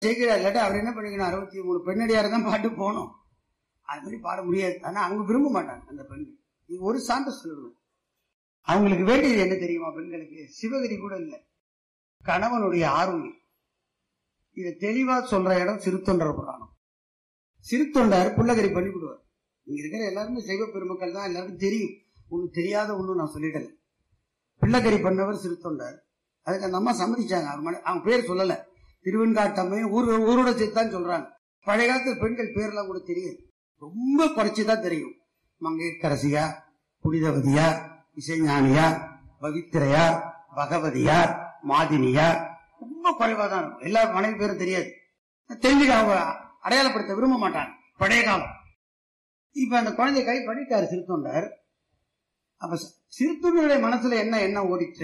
ஜெயிக்கிறார் இல்லாட்டி அவர் என்ன பண்ணிக்கணும் அறுபத்தி மூணு பெண்ணடியார் தான் பாட்டு போகணும் அது மாதிரி பாட முடியாது ஆனா அவங்க விரும்ப மாட்டாங்க அந்த பெண்கள் இது ஒரு சான்று சொல்லுவேன் அவங்களுக்கு வேண்டியது என்ன தெரியுமா பெண்களுக்கு சிவகரி கூட இல்லை கணவனுடைய ஆர்வம் இதை தெளிவா சொல்ற இடம் சிறுத்தொண்டர் புராணம் சிறுத்தொண்டர் புள்ளகரி பண்ணிவிடுவார் இங்க இருக்கிற எல்லாருமே சைவ பெருமக்கள் தான் எல்லாருக்கும் தெரியும் ஒண்ணு தெரியாத ஒண்ணு நான் சொல்லிடல பிள்ளைக்கறி பண்ணவர் சிறுத்தொண்டர் அதுக்கு அந்த அம்மா சம்மதிச்சாங்க அவங்க மன- அவங்க பேர் சொல்லல திருவெண்காட்டம்மை ஊர் ஊரோட சேர்த்து தான் சொல்றாங்க பழைய காலத்துல பெண்கள் பேர்லாம் கூட தெரியாது ரொம்ப குறைச்சுதான் தெரியும் மங்கையரசியா புனிதவதியா இசைஞானியா பவித்திரையா பகவதியார் மாதினியார் ரொம்ப குறைவா தான் இருக்கும் எல்லா மனைவி பேரும் தெரியாது தெரிஞ்சுக்க அவங்க அடையாளப்படுத்த விரும்ப மாட்டாங்க பழைய காலம் இப்ப அந்த குழந்தை கை பண்ணிட்டாரு சிறுத்தொண்டர் அப்ப சி- சிறுத்தொண்டருடைய மனசுல என்ன எண்ணம் ஓடிட்டு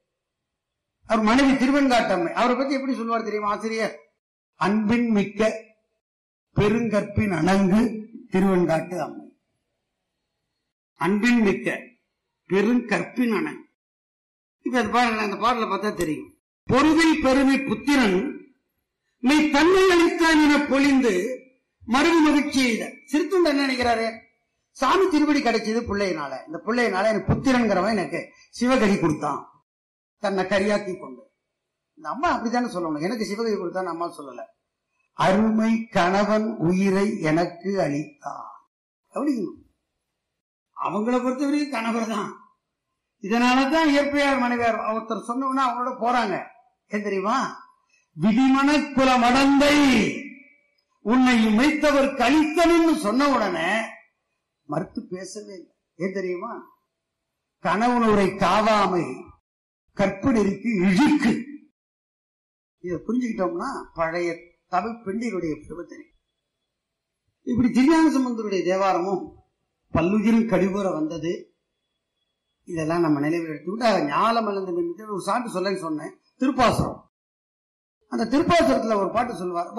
அவர் மனைவி திருவெண்காட்டம்மை அவரை பத்தி எப்படி சொல்லுவார் தெரியுமா ஆசிரியர் அன்பின் மிக்க பெருங்கற்பின் அணங்கு திருவெண்காட்டு அம்மை அன்பின் மிக்க பெருங்கற்பின் அணங்கு இப்ப அது பாருங்க அந்த பாடல பார்த்தா தெரியும் பொருவில் பெருமை புத்திரன் நீ தன்னை அளித்தான் என பொழிந்து மறுவு மகிழ்ச்சி செய்த சிறுத்துண்டு என்ன நினைக்கிறாரு சாமி திருப்படி கிடைச்சது பிள்ளையினால இந்த பிள்ளையினால எனக்கு புத்திரன்கிறவன் எனக்கு சிவகரி கொடுத்தான் தன்னை கரியாக்கி கொண்டு இந்த அம்மா அப்படித்தானே சொல்லணும் எனக்கு சிவகரி கொடுத்தான் அம்மா சொல்லல அருமை கணவன் உயிரை எனக்கு அளித்தான் கவனிக்கணும் அவங்கள பொறுத்தவரைக்கும் கணவர் தான் இதனாலதான் இயற்கையார் மனைவியார் ஒருத்தர் சொன்னோம்னா அவங்களோட போறாங்க ஏன் தெரியுமா விதிமன குல மடந்தை உன்னை இமைத்தவர் கழித்தனுன்னு சொன்ன உடனே மறுத்து பேசவே இல்லை ஏன் தெரியுமா கணவனுரை காவாமை கற்பனருக்கு இழுக்கு இதை புரிஞ்சுக்கிட்டோம்னா பழைய தமிழ் பெண்டிகளுடைய பெருமத்தினை இப்படி திருஞான சம்பந்தருடைய தேவாரமும் பல்லுயிரும் கழிவுற வந்தது இதெல்லாம் நம்ம நினைவில் எடுத்துக்கிட்டு ஞாலம் ஒரு சாட்டு சொல்ல சொன்னேன் திருப்பாசுரம் அந்த திருப்பாசுரத்துல ஒரு பாட்டு சொல்லுவார்